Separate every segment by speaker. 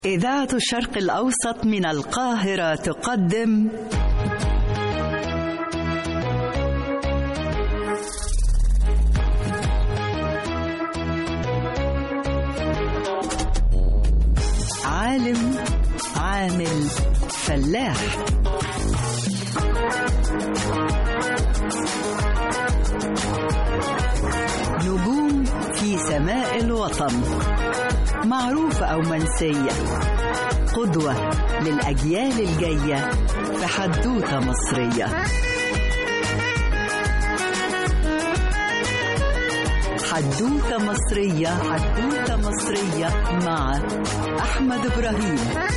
Speaker 1: إذاعة الشرق الأوسط من القاهرة تقدم عالم عامل فلاح نجوم في سماء الوطن معروفة أو منسية قدوة للأجيال الجاية في حدوتة مصرية حدوتة مصرية حدوتة مصرية مع أحمد إبراهيم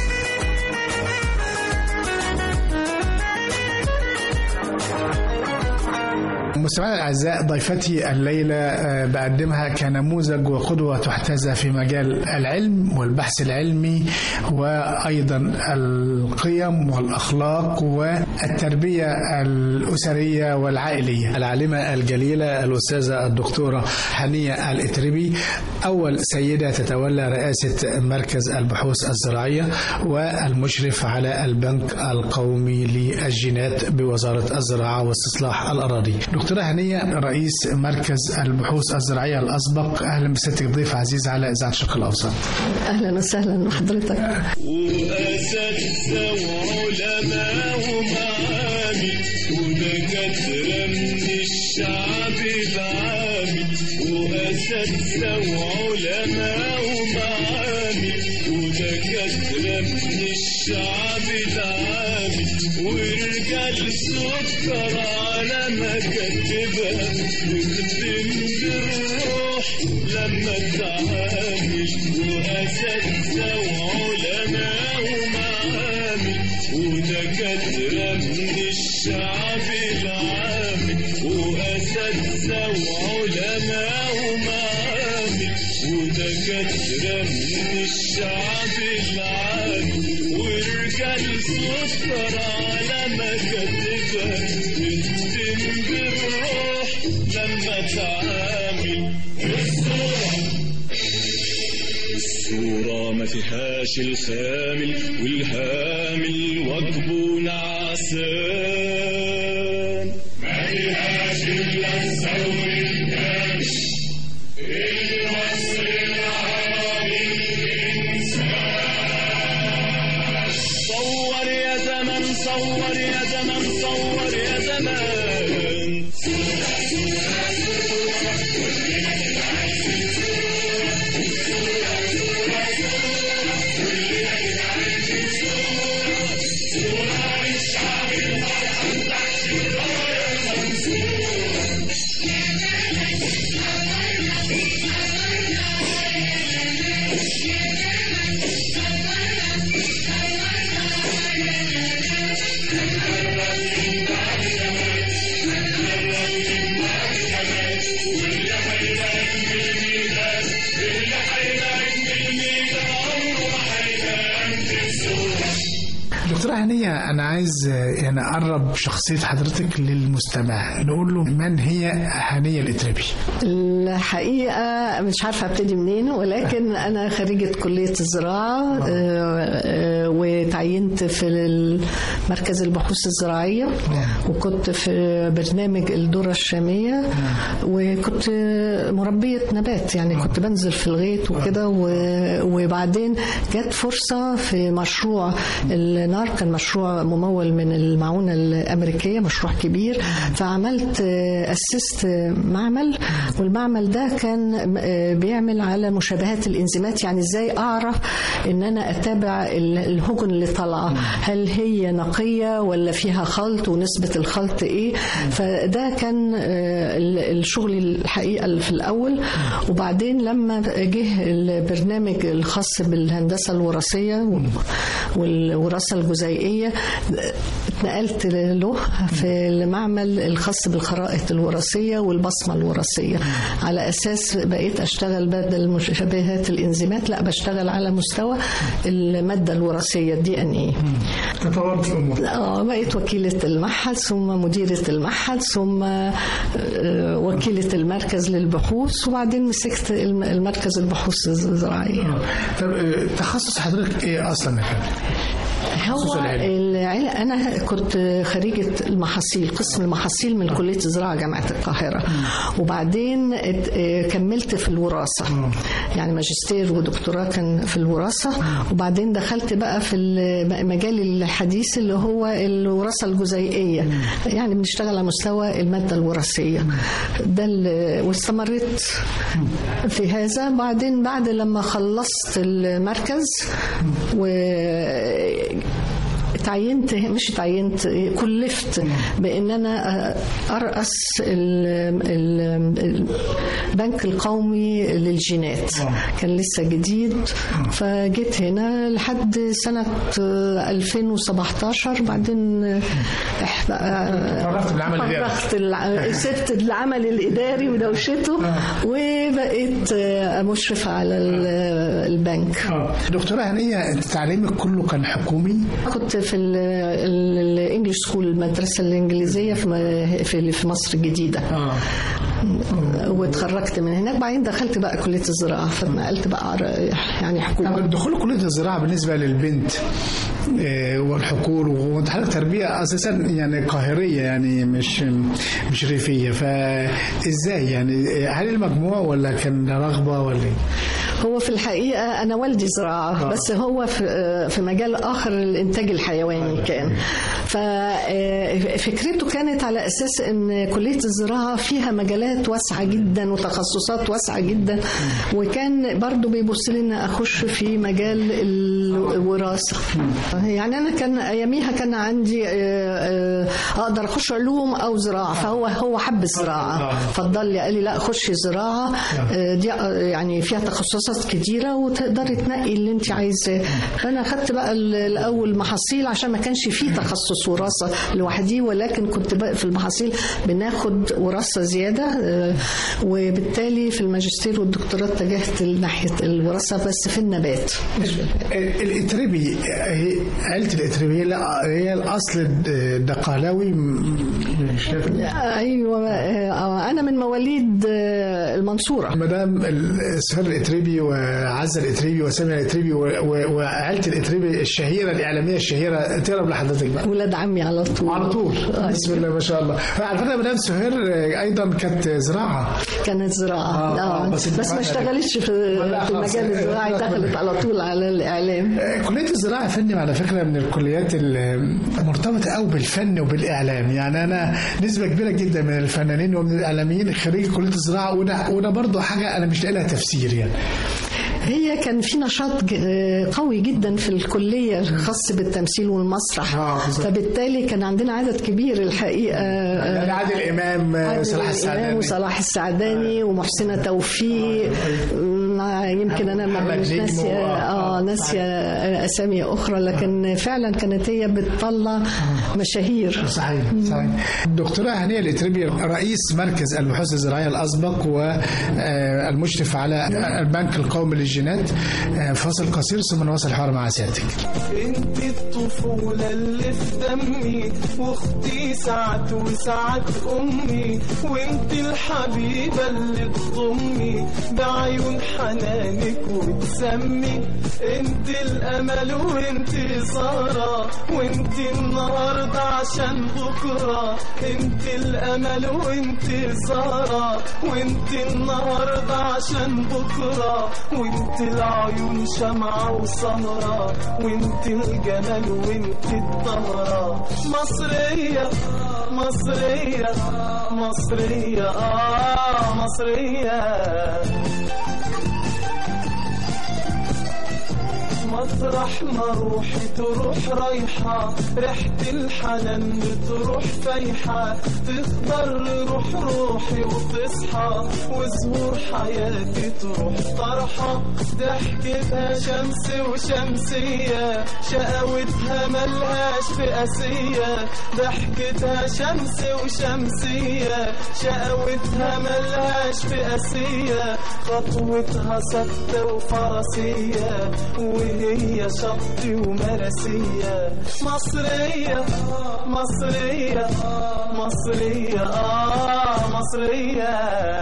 Speaker 2: مستمعينا الاعزاء ضيفتي الليله آه، بقدمها كنموذج وقدوه تحتذى في مجال العلم والبحث العلمي وايضا القيم والاخلاق والتربيه الاسريه والعائليه. العالمه الجليله الاستاذه الدكتوره حنيه الاتربي اول سيده تتولى رئاسه مركز البحوث الزراعيه والمشرف على البنك القومي للجينات بوزاره الزراعه واستصلاح الاراضي. دكتورة هنية رئيس مركز البحوث الزراعية الأسبق أهلا بسيادتك ضيف عزيز على إذاعة الشرق الأوسط
Speaker 3: اهلا وسهلا بحضرتك
Speaker 4: وأساتذة وعلماء ومعامل ودكاترة من الشعب العامل وأساتذة وعلماء ومعامل ودكاترة من الشعب العامل ورجال سكر على مكاتبها بتخدم بالروح لما تعامل وأساتذة وعلماء ومعامل ودكاترة من الشعب العامل وأساتذة وعلماء ومعامل ودكاترة من الشعب العامل ورجال سكر على مكاتبها بتخدم بالروح لما تعامل الصورة ما فيهاش الخامل والهامل وجبه نعسان ما فيهاش إلا الثور الكامل الوصل العربي الإنسان صور يا زمن صور يا زمن صور يا زمان
Speaker 2: دكتورة هنية أنا عايز آه، يعني أقرب شخصية حضرتك للمستمع نقول له من هي هنية الإتربي
Speaker 3: الحقيقة مش عارفة ابتدي منين ولكن أنا خريجة كلية الزراعة آه، آه، وتعينت في مركز البحوث الزراعية وكنت في برنامج الذرة الشامية وكنت مربية نبات يعني كنت بنزل في الغيط وكده و- وبعدين جت فرصة في مشروع النار كان مشروع ممول من المعونة الأمريكية مشروع كبير فعملت آه، أسست معمل والمعمل ده كان آه، بيعمل على مشابهات الإنزيمات يعني إزاي أعرف إن أنا أتابع ال- الهجن اللي طالعة هل هي نقية ولا فيها خلط ونسبة الخلط إيه فده كان آه، ال- الشغل الحقيقة اللي في الأول وبعدين لما جه البرنامج الخاص بالهندسة الوراثية والوراثة الجزيئية اتنقلت له في المعمل الخاص بالخرائط الوراثية والبصمة الوراثية على أساس بقيت أشتغل بدل مشابهات الإنزيمات لا بشتغل على مستوى المادة الوراثية الدي ان ايه
Speaker 2: تطورت الامور
Speaker 3: اه بقيت وكيلة المعهد ثم مديرة المعهد ثم آه، وكيلة المركز للبحوث وبعدين مسكت الم- المركز البحوث الزراعية
Speaker 2: طب آه، تخصص حضرتك ايه اصلا يا فندم؟
Speaker 3: هو
Speaker 2: العلم.
Speaker 3: العلم انا كنت خريجه المحاصيل قسم المحاصيل من كليه الزراعه جامعه القاهره وبعدين ات- اه كملت في الوراثه يعني ماجستير ودكتوراه كان في الوراثه وبعدين دخلت بقى في المجال الحديث اللي هو الوراثه الجزيئيه يعني بنشتغل على مستوى الماده الوراثيه ده ال- واستمريت في هذا بعدين بعد لما خلصت المركز و تعينت مش تعينت كلفت بان انا ارأس ال- ال- البنك القومي للجينات كان لسه جديد فجيت هنا لحد سنة 2017 بعدين إح-
Speaker 2: تفرغت بالعمل الإداري.
Speaker 3: فرغت الع- سبت العمل الإداري ودوشته وبقيت مشرفة على ال- البنك
Speaker 2: اه دكتوره هنيه انت تعليمك كله كان حكومي
Speaker 3: كنت في الانجليش سكول المدرسه الانجليزيه في م- في في مصر الجديده
Speaker 2: اه
Speaker 3: واتخرجت من هناك بعدين دخلت بقى كليه الزراعه فاتنقلت بقى عر- يعني حكومه
Speaker 2: طب دخول كليه الزراعه بالنسبه للبنت آه، والحقول وانت حضرتك تربيه اساسا يعني قاهريه يعني مش مش ريفيه فازاي يعني هل المجموع ولا كان رغبه ولا ايه؟
Speaker 3: هو في الحقيقه انا والدي زراعه بس هو في في مجال اخر الانتاج الحيواني كان ففكرته كانت على اساس ان كليه الزراعه فيها مجالات واسعه جدا وتخصصات واسعه جدا وكان برضو بيبص لي ان اخش في مجال الوراثه يعني انا كان اياميها كان عندي آه، آه، اقدر اخش علوم او زراعه فهو هو حب الزراعه فضل لي قال لي لا خشي زراعه آه، دي آه، يعني فيها تخصصات كتيره وتقدري تنقي اللي انت عايزاه فانا اخدت بقى ال- الاول محاصيل عشان ما كانش فيه تخصص وراثه لوحدي ولكن كنت بقى في المحاصيل بناخد وراثه زياده آه، وبالتالي في الماجستير والدكتوراه اتجهت لناحيه الوراثه بس في النبات مش في الحيوان.
Speaker 2: الاتربي هي عيله الاتربي لا هي الاصل الدقهلاوي م- مش عارف.
Speaker 3: ايوه آه، انا من مواليد آه، المنصوره
Speaker 2: مدام سهر الاتريبي وعزه الاتريبي وساميه الاتريبي و- و- وعائله الاتريبي الشهيره الاعلاميه الشهيره تقرب لحضرتك بقى
Speaker 3: ولاد عمي على طول
Speaker 2: على طول
Speaker 3: آه،
Speaker 2: بسم الله ما شاء الله على فكره مدام سهير ايضا كانت زراعه
Speaker 3: كانت زراعه
Speaker 2: آه،
Speaker 3: آه
Speaker 2: آه، بس
Speaker 3: بس,
Speaker 2: انت
Speaker 3: بس ما
Speaker 2: معاك-
Speaker 3: اشتغلتش في
Speaker 2: لا،
Speaker 3: في
Speaker 2: خلاص.
Speaker 3: المجال الزراعي دخلت على طول على الاعلام
Speaker 2: كلية الزراعة يا فندم على فكرة من الكليات المرتبطة قوي بالفن وبالإعلام يعني أنا نسبة كبيرة جدا من الفنانين ومن الإعلاميين خريج كلية الزراعة وده وده برضه حاجة أنا مش لاقي لها تفسير يعني
Speaker 3: هي كان في نشاط ج- آه، قوي جدا في الكليه الخاص بالتمثيل والمسرح
Speaker 2: آه، بالظبط.
Speaker 3: فبالتالي كان عندنا عدد كبير الحقيقه آه،
Speaker 2: يعني عادل إمام
Speaker 3: عادل
Speaker 2: صلاح
Speaker 3: الإمام
Speaker 2: السعداني
Speaker 3: وصلاح السعداني ومحسنة توفيق مع- يمكن انا ما
Speaker 2: محمد
Speaker 3: مش
Speaker 2: نجم
Speaker 3: ناسيه
Speaker 2: و-
Speaker 3: اه ناسيه اسامي اخرى لكن فعلا كانت هي بتطلع مشاهير
Speaker 2: صحيح صحيح الدكتورة هنية الإتربي رئيس مركز البحوث الزراعية الأسبق والمشرف على البنك القومي للجينات آه، فاصل قصير ثم نواصل الحوار مع سيادتك
Speaker 5: انت الطفولة اللي في دمي واختي سعد وسعد امي وانت الحبيبة اللي تضمي بعيون حنانك وتسمي انت الامل وانت سارة وانت النهاردة عشان بكرة انت الامل وانت سارة وانت النهاردة عشان بكرة وانت العيون شمعة وسهرة وانت الجمال وانت الطهرة مصرية مصرية مصرية آه مصرية مطرح ما روحي تروح رايحة ريحة الحنان بتروح فايحة تخضر روح روحي وتصحى وزهور حياتي تروح طرحة ضحكتها شمس وشمسية شقاوتها ملهاش في قاسية ضحكتها شمس وشمسية شقاوتها ملهاش في قاسية خطوتها ثابتة وفرسية وهي هي شطي ومرسية مصرية مصرية مصرية آه مصرية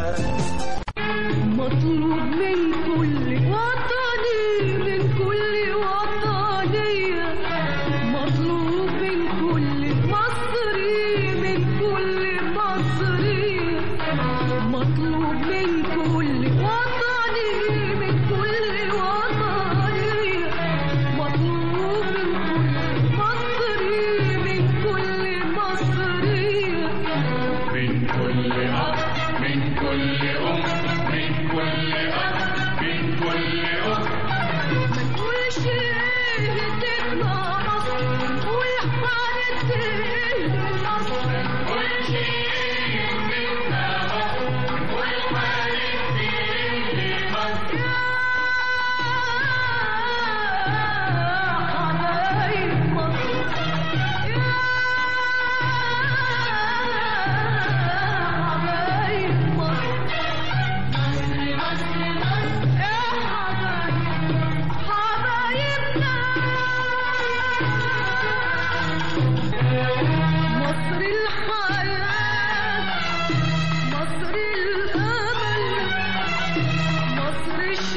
Speaker 6: مطلوب من كل وطني من كل وطنية مطلوب من كل مصري من كل مصرية مطلوب من كل وطني من كل وطنية مطلوب من كل مصري من كل مصرية
Speaker 4: من كل أب من كل أم من كل أب من كل أم
Speaker 6: كل شيء تطلع مصر والحارة مصر
Speaker 4: كل شيء منا مصر والحارس في مصر
Speaker 6: حبايب مصر يا حبايب مصر مصر مصر مصر يا حبايب حبايبنا مصر الحياة مصر الأمل مصر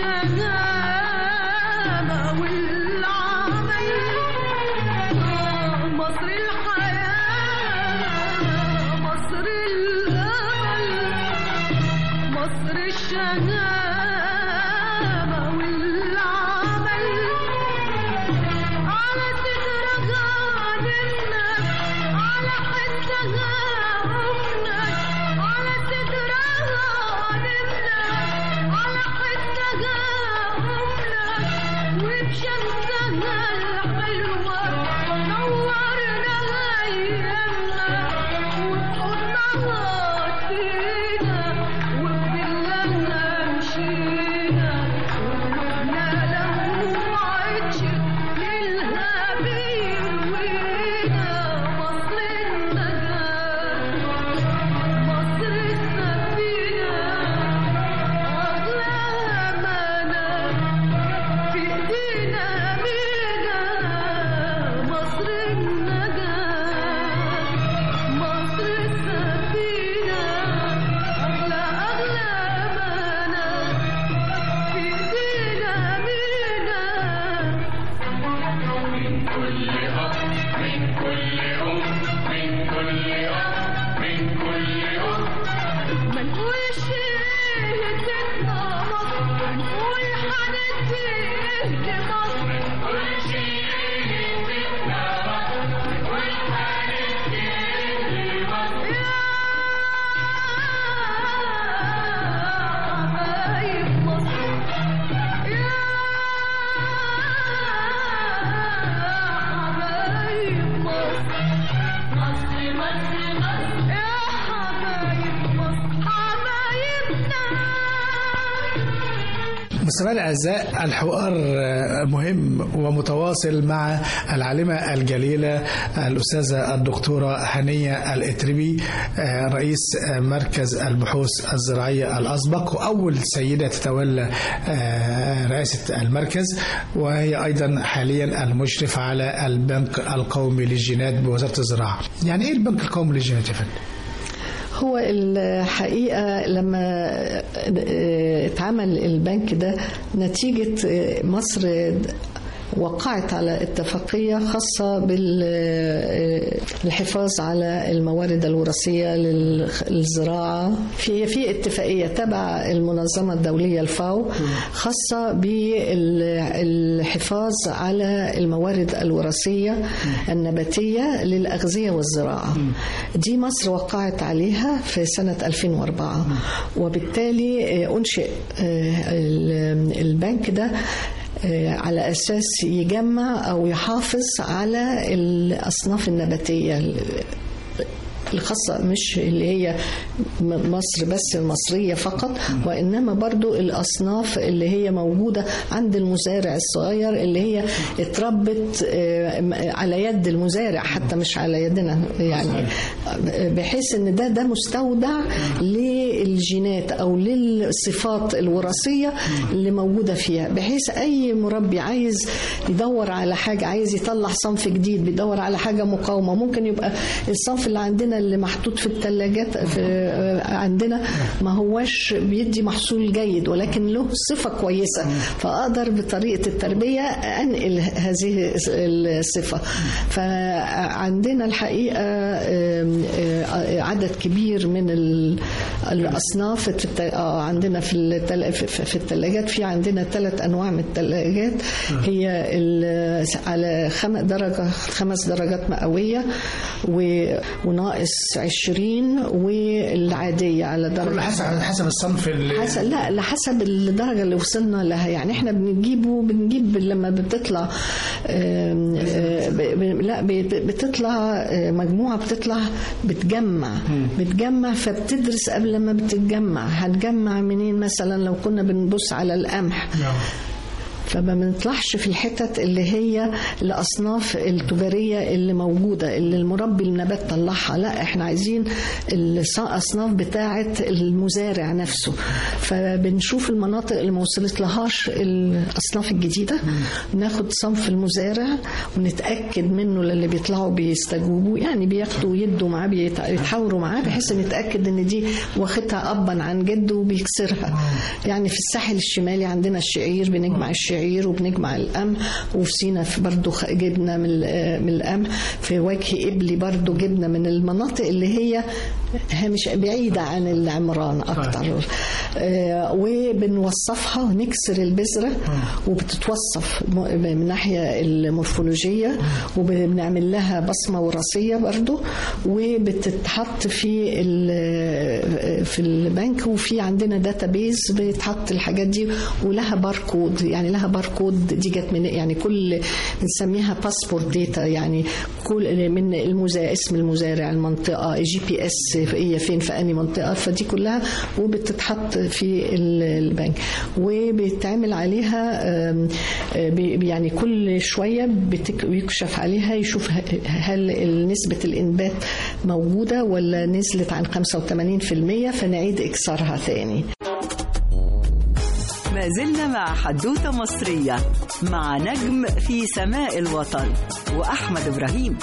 Speaker 6: الشهامة والعمل مصر الحياة مصر الأمل مصر الشهامة والعمل على صدرها نمنا على حسها أمنا على صدرها نمنا على حسها أمنا وبشمسها الحلوة نورنا أيامنا وبحضنها فينا وبدلنا مشينا وقلوبنا لو وعدش ليلها بيروينا مصر النجاة مصر السفينة أغلى أمانة في إيدينا مينا مصر النجاة مصر السفينة أغلى أغلى أمانة في إيدينا مينا
Speaker 4: من كل أب من كل أم من كل أب من كل أم
Speaker 6: ما نقولش هدتنا مصر نقول هندي مصر
Speaker 4: كل شيء منا مصر والحارس في مصر
Speaker 6: يا حبايب مصر يا حبايب مصر مصر مصر مصر يا حبايب مصر حبايبنا
Speaker 2: مستمعينا الاعزاء الحوار مهم ومتواصل مع العالمه الجليله الاستاذه الدكتوره هنيه الاتربي رئيس مركز البحوث الزراعيه الاسبق واول سيده تتولى رئاسه المركز وهي ايضا حاليا المشرف على البنك القومي للجينات بوزاره الزراعه. يعني ايه البنك القومي للجينات يا فندم؟
Speaker 3: هو الحقيقة لما اتعمل البنك ده نتيجة مصر وقعت على اتفاقية خاصة بالحفاظ على الموارد الوراثية للزراعة في في اتفاقية تبع المنظمة الدولية الفاو خاصة بالحفاظ على الموارد الوراثية النباتية للأغذية والزراعة دي مصر وقعت عليها في سنة 2004 وبالتالي أنشئ البنك ده على أساس يجمع أو يحافظ على الأصناف النباتية الخاصة مش اللي هي م- مصر بس المصرية فقط وإنما برضو الأصناف اللي هي موجودة عند المزارع الصغير اللي هي اتربت آه، م- على يد المزارع حتى مش على يدنا يعني بحيث ان ده ده مستودع للجينات او للصفات الوراثيه اللي موجوده فيها بحيث اي مربي عايز يدور على حاجه عايز يطلع صنف جديد بيدور على حاجه مقاومه ممكن يبقى الصنف اللي عندنا اللي محطوط في الثلاجات في عندنا ما هواش بيدي محصول جيد ولكن له صفه كويسه فاقدر بطريقه التربيه انقل هذه الصفه فعندنا الحقيقه آم، آه، عدد كبير من ال- الاصناف في الت- آه، عندنا في التل- في- في في الثلاجات في عندنا ثلاث انواع من الثلاجات هي ال- على خم درجه خمس درجات مئويه و- وناقص 20 والعاديه على
Speaker 2: كل
Speaker 3: درجه
Speaker 2: حسب حسب الصنف اللي
Speaker 3: حسب لا لحسب الدرجه اللي وصلنا لها يعني احنا بنجيبه بنجيب لما بتطلع آم، آه، ب- ب- لا ب- بتطلع آه، مجموعه بتطلع بتجمع بتجمع فبتدرس قبل ما بتتجمع هتجمع منين مثلا لو كنا بنبص على القمح فما بنطلعش في الحتت اللي هي الاصناف التجاريه اللي موجوده اللي المربي النبات طلعها لا احنا عايزين الاصناف بتاعه المزارع نفسه فبنشوف المناطق اللي ما وصلت لهاش الاصناف الجديده ناخد صنف المزارع ونتاكد منه للي بيطلعوا بيستجوبوا يعني بياخدوا ويدوا معاه بيت- بيتحاوروا معاه بحيث نتاكد ان دي واخدها ابا عن جده وبيكسرها يعني في الساحل الشمالي عندنا الشعير بنجمع الشعير وبنجمع القمح وفي سينا في برضو خ- جبنه من ال- من القمح في وجه قبلي برضو جبنه من المناطق اللي هي مش بعيده عن العمران اكتر آه، وبنوصفها ونكسر البذره وبتتوصف م- من الناحيه المورفولوجيه وبنعمل لها بصمه وراثيه برضو وبتتحط في ال- في البنك وفي عندنا داتابيز بيتحط الحاجات دي ولها باركود يعني لها باركود دي جت من يعني كل بنسميها باسبورت داتا يعني كل من المزارع اسم المزارع المنطقه جي بي اس هي فين في انهي منطقه فدي كلها وبتتحط في ال- البنك وبيتعمل عليها آم، آه، بي- يعني كل شويه بتك- بيكشف عليها يشوف ه- هل نسبه الانبات موجوده ولا نزلت عن 85% فنعيد اكسارها ثاني
Speaker 1: ما زلنا مع حدوتة مصرية مع نجم في سماء الوطن وأحمد إبراهيم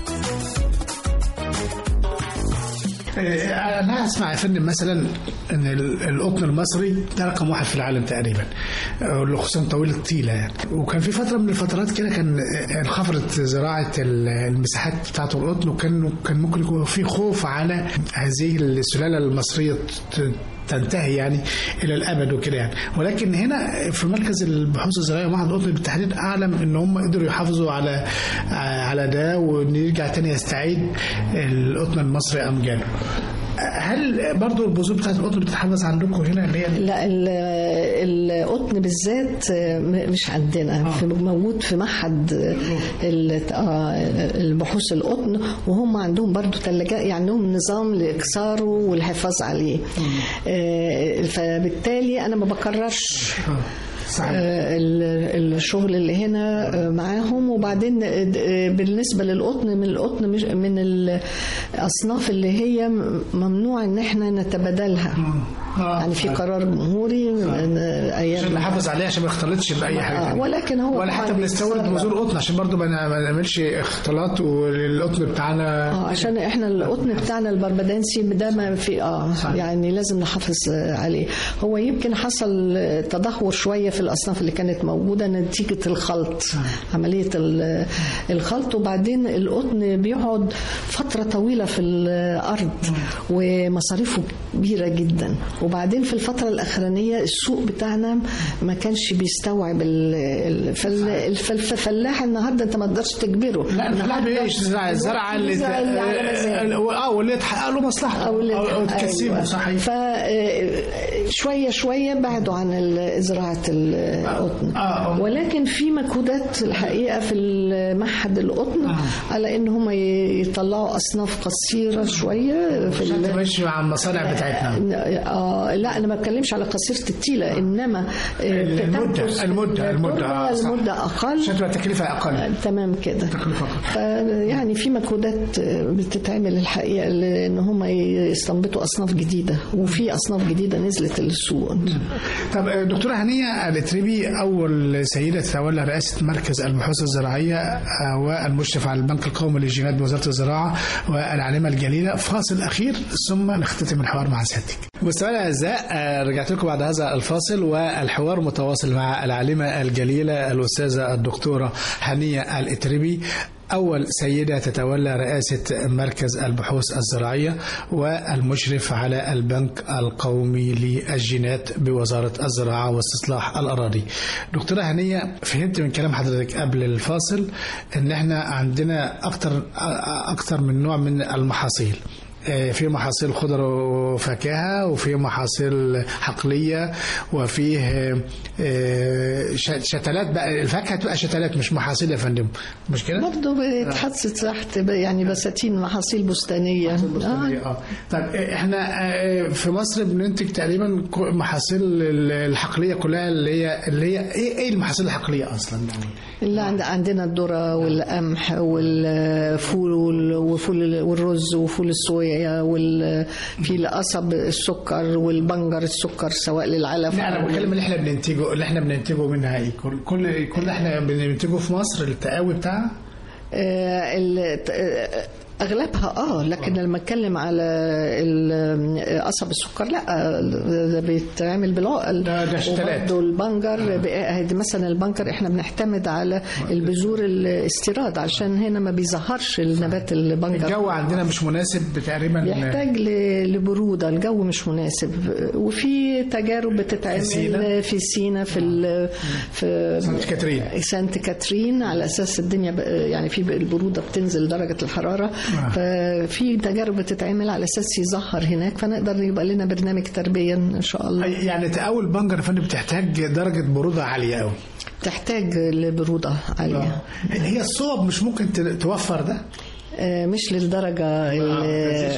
Speaker 2: إيه، انا اسمع يا فندم مثلا ان ال- القطن المصري ده رقم واحد في العالم تقريبا آه، اللي خصوصا طويل الطيله يعني وكان في فتره من الفترات كده كان آه، انخفضت زراعه ال- المساحات بتاعه القطن وكان كان ممكن يكون في خوف على هذه السلاله المصريه ت- تنتهي يعني الى الابد وكده يعني ولكن هنا في مركز البحوث الزراعيه ومعهد القطن بالتحديد اعلم ان هم قدروا يحافظوا على على ده وان يرجع تاني يستعيد القطن المصري امجاده هل برضو البذور بتاعت القطن بتتحفظ عندكم هنا اللي هي
Speaker 3: لا ال- القطن بالذات م- مش عندنا في موجود في معهد ال- آه، البحوث القطن وهم عندهم برضو ثلاجات يعني عندهم نظام لاكساره والحفاظ عليه آه، فبالتالي انا ما بكررش
Speaker 2: صحيح
Speaker 3: آه، ال- الشغل اللي هنا آه، معاهم وبعدين آه، بالنسبة للقطن من القطن مش من الأصناف اللي هي ممنوع إن احنا نتبادلها
Speaker 2: آه.
Speaker 3: يعني في قرار جمهوري من
Speaker 2: عشان
Speaker 3: أيام
Speaker 2: نحافظ عليه عشان ما يختلطش باي حاجه
Speaker 3: آه،
Speaker 2: تانية.
Speaker 3: ولكن هو
Speaker 2: ولا حتى
Speaker 3: طبعاً
Speaker 2: بنستورد
Speaker 3: بيتصرف.
Speaker 2: بذور قطن عشان برضو ما ما نعملش اختلاط والقطن بتاعنا
Speaker 3: اه عشان احنا القطن بتاعنا البربدانسي ده ما في اه يعني لازم نحافظ آه، عليه هو يمكن حصل آه، تدهور شويه في الاصناف اللي كانت موجوده نتيجه الخلط عمليه ال- الخلط وبعدين القطن بيقعد فتره طويله في الارض ومصاريفه كبيره جدا وبعدين في الفتره الاخرانيه السوق بتاعنا ما كانش بيستوعب ال- ال- فال- فالفلاح النهارده انت ما تقدرش تجبره
Speaker 2: لا الفلاح بيعيش زرع الزرعه اللي
Speaker 3: الزرع اللي على مزاجه.
Speaker 2: اه واللي تحقق له مصلحه
Speaker 3: او اللي
Speaker 2: او أو تكسبه صحيح
Speaker 3: ف شويه شويه بعدوا عن ال- زراعه ال- القطن
Speaker 2: آه.
Speaker 3: ولكن في مجهودات الحقيقه في المعهد القطن على ان هم يطلعوا اصناف قصيره شويه في
Speaker 2: عشان
Speaker 3: ال-
Speaker 2: تمشي مع المصانع بتاعتنا
Speaker 3: آه لا انا ما بتكلمش على قصيره التيله انما آه،
Speaker 2: المدة
Speaker 3: تتنفس
Speaker 2: المدة المدة آه، صح.
Speaker 3: المده اقل
Speaker 2: عشان تبقى تكلفة أقل
Speaker 3: تمام كده
Speaker 2: تكلفة أقل
Speaker 3: ف- يعني في مجهودات بتتعمل الحقيقه لان هم يستنبطوا اصناف جديده وفي اصناف جديده نزلت السوق
Speaker 2: طب آه، دكتورة هنية الاتربي أول سيدة تتولى رئاسة مركز البحوث الزراعية آه، والمشرف على البنك القومي للجينات بوزارة الزراعة والعالمة الجليلة فاصل أخير ثم نختتم الحوار مع سيادتك مستمعينا الأعزاء آه، رجعت لكم بعد هذا الفاصل والحوار متواصل مع العالمة الجليلة الأستاذة الدكتورة هنية الاتربي أول سيدة تتولى رئاسة مركز البحوث الزراعية والمشرف على البنك القومي للجينات بوزارة الزراعة واستصلاح الأراضي دكتورة هنية فهمت من كلام حضرتك قبل الفاصل إن إحنا عندنا أكتر أكتر من نوع من المحاصيل آه، في محاصيل خضر وفاكهة وفي محاصيل حقلية وفيه آه، آه، ش- شتلات بقى الفاكهة تبقى شتلات مش محاصيل يا فندم مش كده؟
Speaker 3: برضه بتحط تحت ب- يعني بساتين محاصيل بستانيه
Speaker 2: آه. اه طيب آه، احنا آه، في مصر بننتج تقريبا ك- محاصيل ال- الحقليه كلها اللي هي اللي هي ايه ايه المحاصيل الحقليه اصلا؟
Speaker 3: اللي عند عندنا الذره والقمح والفول وال- وفول والرز وفول الصويا وال في القصب السكر والبنجر السكر سواء للعلف
Speaker 2: لا انا
Speaker 3: أو
Speaker 2: بتكلم اللي احنا بننتجه اللي احنا بننتجه منها ايه؟ كل كل كل اللي احنا بننتجه في مصر التقاوي بتاعها
Speaker 3: آه، ال- آه، اغلبها اه لكن لما اتكلم على ال- قصب السكر لا ده بيتعمل بالعقل
Speaker 2: ده- ده شتلات.
Speaker 3: وبرضه البنجر بقى- مثلا البنجر احنا بنعتمد على البذور الاستيراد عشان هنا ما بيظهرش النبات البنجر
Speaker 2: الجو عندنا مش مناسب تقريبا
Speaker 3: بيحتاج ل- لبروده الجو مش مناسب وفي تجارب بتتعمل
Speaker 2: سينا؟
Speaker 3: في سينا في ال- في
Speaker 2: سانت كاترين.
Speaker 3: سانت كاترين على اساس الدنيا ب- يعني في البروده بتنزل درجه الحراره ففي تجارب بتتعمل على اساس يظهر هناك فنقدر يبقى لنا برنامج تربيه ان شاء الله
Speaker 2: يعني تقاوي البنجر يا فندم بتحتاج درجه بروده عاليه قوي
Speaker 3: تحتاج لبروده عاليه
Speaker 2: هي الصوب مش ممكن ت- توفر ده؟
Speaker 3: آه، مش للدرجه اللي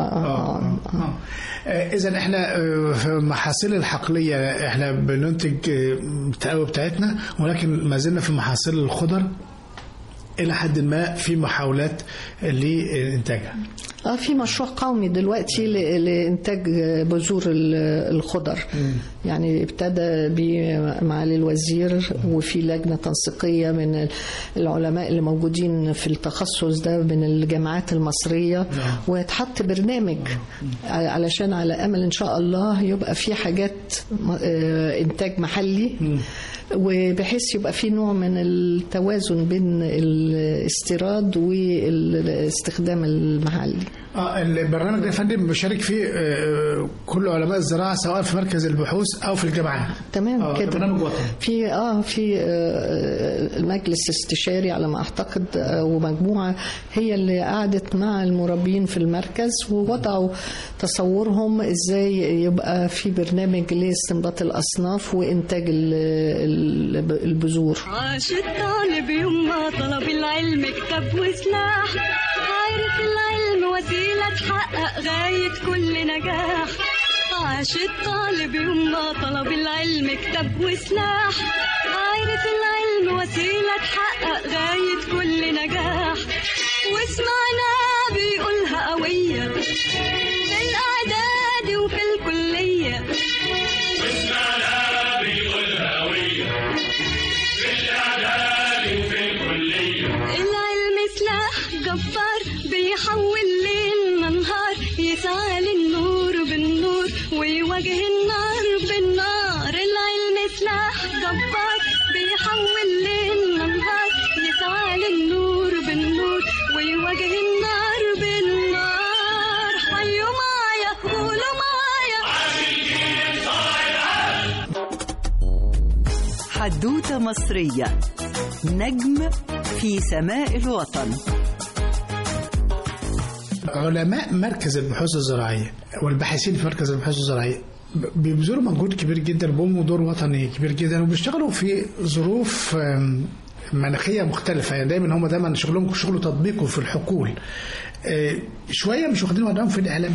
Speaker 2: اذا احنا آه، في المحاصيل الحقليه احنا بننتج آه، التقاوي بتاعتنا ولكن ما زلنا في محاصيل الخضر الى حد ما في محاولات لانتاجها
Speaker 3: اه في مشروع قومي دلوقتي ل- لانتاج بذور ال- الخضر يعني ابتدى بمعالي الوزير وفي لجنه تنسيقيه من العلماء اللي موجودين في التخصص ده من الجامعات المصريه ويتحط برنامج ع- علشان على امل ان شاء الله يبقى في حاجات م- آه، انتاج محلي وبحيث يبقى في نوع من التوازن بين الاستيراد والاستخدام المحلي
Speaker 2: اه البرنامج ده يا فندم بيشارك فيه آه، كل علماء الزراعه سواء في مركز البحوث او في الجامعات
Speaker 3: تمام
Speaker 2: آه،
Speaker 3: كده
Speaker 2: برنامج وطني
Speaker 3: في اه في آه، المجلس استشاري على ما اعتقد آه، ومجموعه هي اللي قعدت مع المربين في المركز ووضعوا تصورهم ازاي يبقى في برنامج لاستنباط الاصناف وانتاج ال- ال- البذور
Speaker 6: عاش الطالب يوم ما طلب العلم كتاب وسلاح عارف العلم وسيلة تحقق غاية كل نجاح عاش الطالب يوم ما طلب العلم كتاب وسلاح عارف العلم وسيلة تحقق غاية كل نجاح واسمعنا بيقولها قوية في الإعداد وفي الكلية العلم سلاح جبار بيحول ليل نهار يسعى للنور بالنور ويواجه النار بالنار العلم سلاح جبار بيحول ليل نهار يسعى للنور بالنور ويواجه النار بالنار حيوا معايا قولوا معايا
Speaker 1: حدوتة مصرية نجم في سماء الوطن
Speaker 2: علماء مركز البحوث الزراعيه والباحثين في مركز البحوث الزراعيه بيبذلوا مجهود كبير جدا بيقوموا دور وطني كبير جدا وبيشتغلوا في ظروف آم، مناخيه مختلفه يعني دايما هم دايما شغلهم شغل تطبيقه في الحقول آه، شويه مش واخدين وضعهم في الاعلام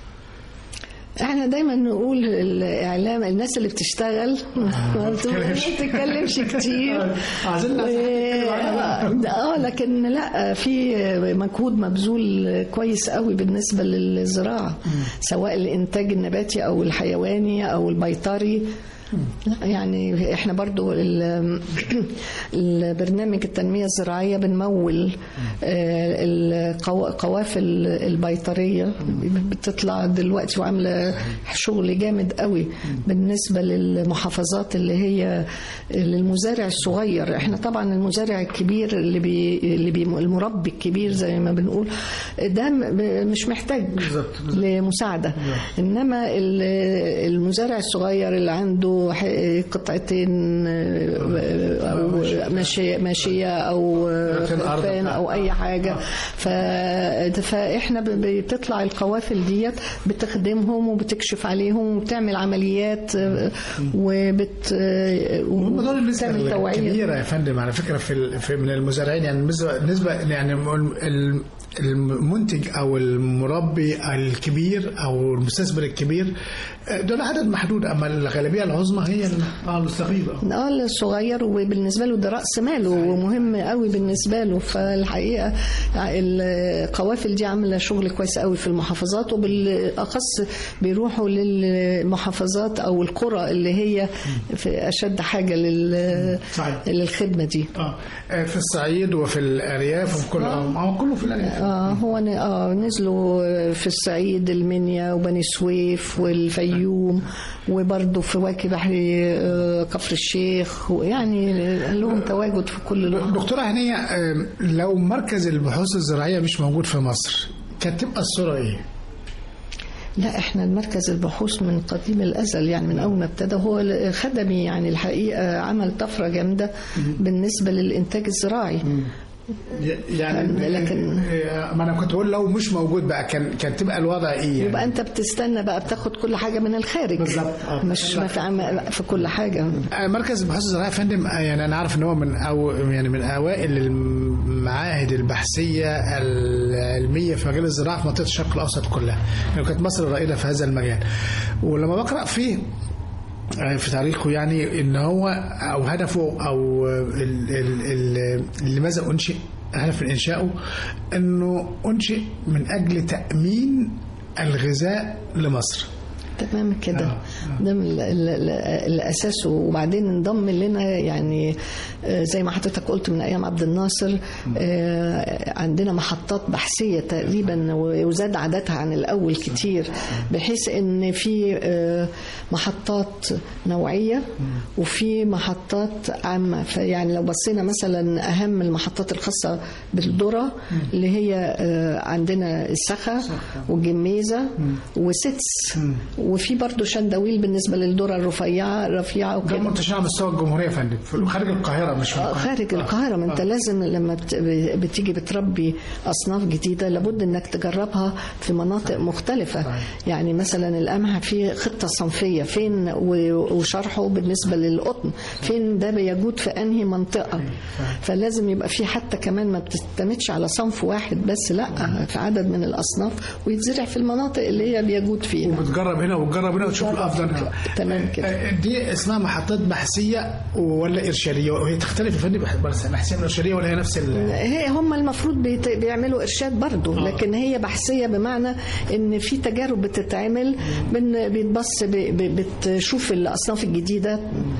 Speaker 3: احنا دايما نقول الاعلام الناس اللي بتشتغل ما
Speaker 2: بتتكلمش.
Speaker 3: بتتكلمش كتير
Speaker 2: عايزين ناس
Speaker 3: و- اه لكن لا في مجهود مبذول كويس قوي بالنسبه للزراعه سواء الانتاج النباتي او الحيواني او البيطري لا يعني احنا برضو ال- البرنامج التنمية الزراعية بنمول آه، القوا- القوافل البيطرية بتطلع دلوقتي وعاملة شغل جامد قوي بالنسبة للمحافظات اللي هي للمزارع الصغير احنا طبعا المزارع الكبير اللي بي اللي بي المربي الكبير زي ما بنقول ده م- مش محتاج لمساعدة انما ال- المزارع الصغير اللي عنده ح- قطعتين آه، او ماشيه ماشيه او
Speaker 2: قطعتين أرض.
Speaker 3: فان او اي حاجه ف... فاحنا ب- بتطلع القوافل ديت بتخدمهم وبتكشف عليهم وبتعمل عمليات آه، وبت آه،
Speaker 2: هم دول النسبة
Speaker 3: وبتعمل توعيه
Speaker 2: الكبيرة يا فندم على فكرة في, ال- في من المزارعين يعني النسبة نسبة يعني ال- المنتج أو المربي الكبير أو المستثمر الكبير آه، دول عدد محدود أما الغالبية العظمى هي ال- آه، الصغيرة
Speaker 3: اه الصغير وبالنسبه له ده راس ماله ومهم قوي بالنسبه له فالحقيقه القوافل دي عامله شغل كويس قوي في المحافظات وبالاخص بيروحوا للمحافظات او القرى اللي هي في اشد حاجه لل
Speaker 2: صحيح.
Speaker 3: للخدمه دي
Speaker 2: آه، آه، في الصعيد وفي الأرياف وفي كل آه، ما هو كله في الأرياف
Speaker 3: اه هو ن- اه نزلوا في الصعيد المنيا وبني سويف والفيوم وبرضه في وادي بحري آه، كفر الشيخ ويعني لهم تواجد في كل الأرض.
Speaker 2: دكتورة هنية آه، لو مركز البحوث الزراعية مش موجود في مصر كانت تبقى الصورة إيه؟
Speaker 3: لا احنا المركز البحوث من قديم الازل يعني من اول ما ابتدى هو خدمي يعني الحقيقه عمل طفره جامده بالنسبه للانتاج الزراعي
Speaker 2: يعني
Speaker 3: لكن-
Speaker 2: آه، ما انا كنت بقول لو مش موجود بقى كان كان تبقى الوضع ايه يعني؟
Speaker 3: يبقى انت بتستنى بقى بتاخد كل حاجه من الخارج
Speaker 2: بالظبط. آه.
Speaker 3: مش ما في عم- في كل حاجه
Speaker 2: آه، مركز البحوث الزراعيه يا فندم آه، يعني انا عارف ان هو من أو يعني من اوائل المعاهد البحثيه العلميه في مجال الزراعه في منطقه الشرق الاوسط كلها يعني كانت مصر رائده في هذا المجال ولما بقرا فيه آه، في تاريخه يعني ان هو او هدفه او ال- ال- ال- لماذا انشئ هدف من انشائه انه انشئ من اجل تامين الغذاء لمصر
Speaker 3: تمام كده
Speaker 2: آه،
Speaker 3: ده من ال- ال- ال- الاساس وبعدين انضم لنا يعني آه، زي ما حضرتك قلت من ايام عبد الناصر آه، عندنا محطات بحثيه تقريبا وزاد عددها عن الاول كتير بحيث ان في آه، محطات نوعيه وفي محطات عامه فيعني لو بصينا مثلا اهم المحطات الخاصه بالذره اللي هي آه، عندنا السخا والجميزه وستس وفي برضو شندويل بالنسبه للذره الرفيعه رفيعه
Speaker 2: ده
Speaker 3: وكده
Speaker 2: منتشر على مستوى الجمهوريه يا فندم في خارج القاهره مش في
Speaker 3: آه،
Speaker 2: القاهره
Speaker 3: خارج القاهرة ما انت لازم لما بت- بتيجي بتربي أصناف جديدة لابد انك تجربها في مناطق مختلفة يعني مثلا القمح في خطة صنفية فين و- وشرحه بالنسبة للقطن فين ده بيجود في أنهي منطقة فلازم يبقى في حتى كمان ما بتعتمدش على صنف واحد بس لا في عدد من الأصناف ويتزرع في المناطق اللي هي بيجود فيها
Speaker 2: وبتجرب هنا وتجرب هنا وتشوف الافضل هنا
Speaker 3: تمام كده.
Speaker 2: آه، دي اسمها محطات بحثيه ولا ارشاديه وهي تختلف يا فندم بس بحثيه من الارشاديه ولا هي نفس ال...
Speaker 3: هي هم المفروض بيت- بيعملوا ارشاد برضو لكن هي بحثيه بمعنى ان في تجارب بتتعمل بن- بيتبص ب- ب- بتشوف الاصناف الجديده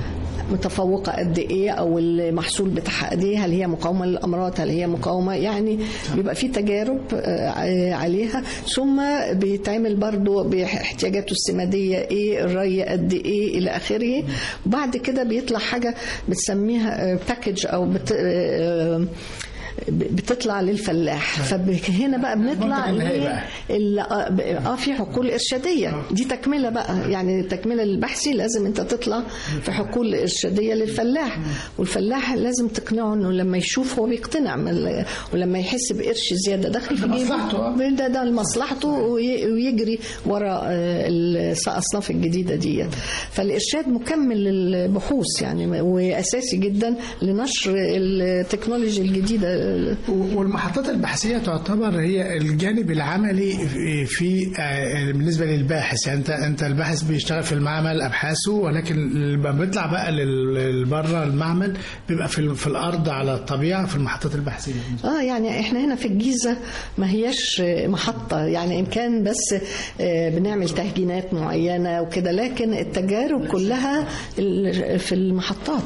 Speaker 3: متفوقه قد ايه او المحصول بتاعها قد ايه هل هي مقاومه للامراض هل هي مقاومه يعني بيبقى في تجارب آه، عليها ثم بيتعمل برضو باحتياجاته السماديه ايه الري قد ايه الى اخره وبعد كده بيطلع حاجه بتسميها باكج او بت... آه، ب- بتطلع للفلاح فهنا بقى بنطلع
Speaker 2: المنتج النهائي بقى.
Speaker 3: ال- اه ب- اه في حقول ارشاديه دي تكمله بقى يعني تكمله للبحثي لازم انت تطلع في حقول ارشاديه للفلاح والفلاح لازم تقنعه انه لما يشوف هو بيقتنع من ال- ولما يحس بقرش زياده داخل في
Speaker 2: مصلحته، آه.
Speaker 3: جيبه ده ده لمصلحته وي- ويجري وراء آه، الاصناف الجديده ديت فالارشاد مكمل للبحوث يعني واساسي جدا لنشر التكنولوجيا الجديده
Speaker 2: والمحطات البحثية تعتبر هي الجانب العملي في- في آه، بالنسبة للباحث يعني انت انت الباحث بيشتغل في المعمل ابحاثه ولكن لما بيطلع بقى لل- بره المعمل بيبقى في ال- في الارض على الطبيعة في المحطات البحثية
Speaker 3: اه يعني احنا هنا في الجيزه ما هياش محطه يعني ان كان بس آه، بنعمل تهجينات معينه وكده لكن التجارب كلها ال- في المحطات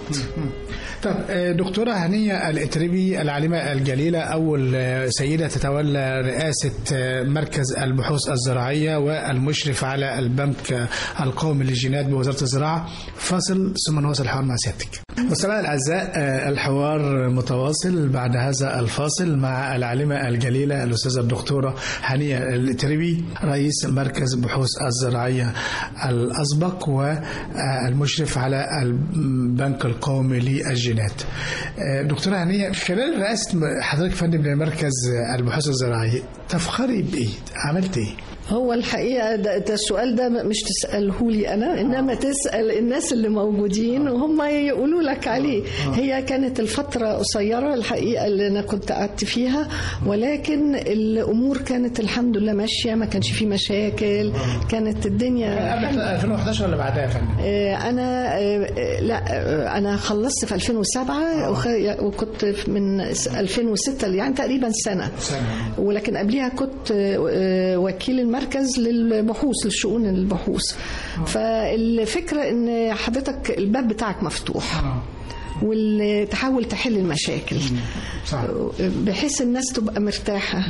Speaker 2: طب آه، دكتورة هنية الإتربي العالمة الجليلة أول آه، سيدة تتولى رئاسة آه، مركز البحوث الزراعية والمشرف على البنك آه، القومي للجينات بوزارة الزراعة فاصل ثم نواصل الحوار مع سيادتك مستمعي الأعزاء آه، الحوار متواصل بعد هذا الفاصل مع العالمة الجليلة الأستاذة الدكتورة هنية الإتربي رئيس مركز بحوث الزراعية الأسبق والمشرف على البنك القومي للجينات آه، دكتورة هنية خلال رئاسة حضرتك فندم لمركز البحوث الزراعية تفخري بإيه؟ عملت إيه؟
Speaker 3: هو الحقيقه ده, ده السؤال ده مش تساله لي انا انما تسال الناس اللي موجودين وهم يقولوا لك عليه هي كانت الفتره قصيره الحقيقه اللي انا كنت قعدت فيها ولكن الامور كانت الحمد لله ماشيه ما كانش في مشاكل كانت الدنيا
Speaker 2: قبل 2011 ولا بعدها يا فندم؟
Speaker 3: آه، انا آه، لا آه، انا خلصت في 2007 وخ- وكنت من س- 2006 يعني تقريبا سنه
Speaker 2: سنة.
Speaker 3: ولكن قبلها كنت آه، وكيل المركز للبحوث للشؤون البحوث فالفكره ان حضرتك الباب بتاعك مفتوح وتحاول تحل المشاكل
Speaker 2: صح.
Speaker 3: بحيث الناس تبقى مرتاحه